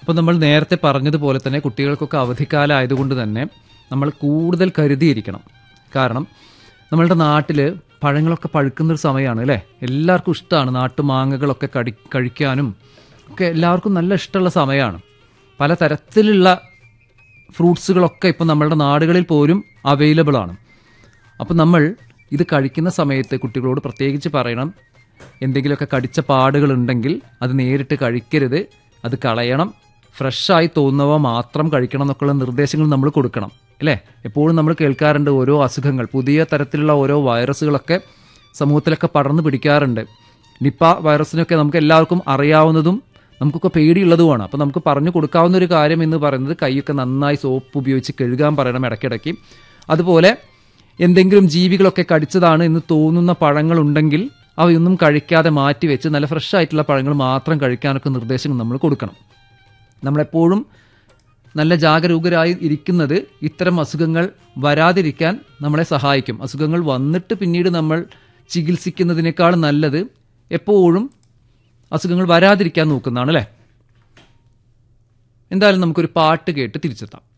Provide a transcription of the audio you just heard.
അപ്പോൾ നമ്മൾ നേരത്തെ പറഞ്ഞതുപോലെ തന്നെ കുട്ടികൾക്കൊക്കെ അവധിക്കാലം ആയതുകൊണ്ട് തന്നെ നമ്മൾ കൂടുതൽ കരുതിയിരിക്കണം കാരണം നമ്മളുടെ നാട്ടിൽ പഴങ്ങളൊക്കെ പഴുക്കുന്നൊരു സമയമാണ് അല്ലേ എല്ലാവർക്കും ഇഷ്ടമാണ് നാട്ടുമാങ്ങകളൊക്കെ കടി കഴിക്കാനും ഒക്കെ എല്ലാവർക്കും നല്ല ഇഷ്ടമുള്ള സമയമാണ് പല തരത്തിലുള്ള ഫ്രൂട്ട്സുകളൊക്കെ ഇപ്പം നമ്മളുടെ നാടുകളിൽ പോലും അവൈലബിൾ ആണ് അപ്പം നമ്മൾ ഇത് കഴിക്കുന്ന സമയത്ത് കുട്ടികളോട് പ്രത്യേകിച്ച് പറയണം എന്തെങ്കിലുമൊക്കെ കടിച്ച പാടുകളുണ്ടെങ്കിൽ അത് നേരിട്ട് കഴിക്കരുത് അത് കളയണം ഫ്രഷായി തോന്നുന്നവ മാത്രം കഴിക്കണം എന്നൊക്കെയുള്ള നിർദ്ദേശങ്ങൾ നമ്മൾ കൊടുക്കണം അല്ലേ എപ്പോഴും നമ്മൾ കേൾക്കാറുണ്ട് ഓരോ അസുഖങ്ങൾ പുതിയ തരത്തിലുള്ള ഓരോ വൈറസുകളൊക്കെ സമൂഹത്തിലൊക്കെ പടർന്നു പിടിക്കാറുണ്ട് നിപ്പ വൈറസിനൊക്കെ നമുക്ക് എല്ലാവർക്കും അറിയാവുന്നതും നമുക്കൊക്കെ പേടിയുള്ളതുമാണ് അപ്പോൾ നമുക്ക് പറഞ്ഞു കൊടുക്കാവുന്ന ഒരു കാര്യം എന്ന് പറയുന്നത് കൈയൊക്കെ നന്നായി സോപ്പ് ഉപയോഗിച്ച് കഴുകാൻ പറയണം ഇടയ്ക്കിടയ്ക്ക് അതുപോലെ എന്തെങ്കിലും ജീവികളൊക്കെ കടിച്ചതാണ് എന്ന് തോന്നുന്ന പഴങ്ങളുണ്ടെങ്കിൽ അവയൊന്നും കഴിക്കാതെ മാറ്റി വെച്ച് നല്ല ഫ്രഷ് ആയിട്ടുള്ള പഴങ്ങൾ മാത്രം കഴിക്കാനൊക്കെ നിർദ്ദേശങ്ങൾ നമ്മൾ കൊടുക്കണം നമ്മളെപ്പോഴും നല്ല ജാഗരൂകരായി ഇരിക്കുന്നത് ഇത്തരം അസുഖങ്ങൾ വരാതിരിക്കാൻ നമ്മളെ സഹായിക്കും അസുഖങ്ങൾ വന്നിട്ട് പിന്നീട് നമ്മൾ ചികിത്സിക്കുന്നതിനേക്കാൾ നല്ലത് എപ്പോഴും അസുഖങ്ങൾ വരാതിരിക്കാൻ നോക്കുന്നതാണ് അല്ലേ എന്തായാലും നമുക്കൊരു പാട്ട് കേട്ട് തിരിച്ചെത്താം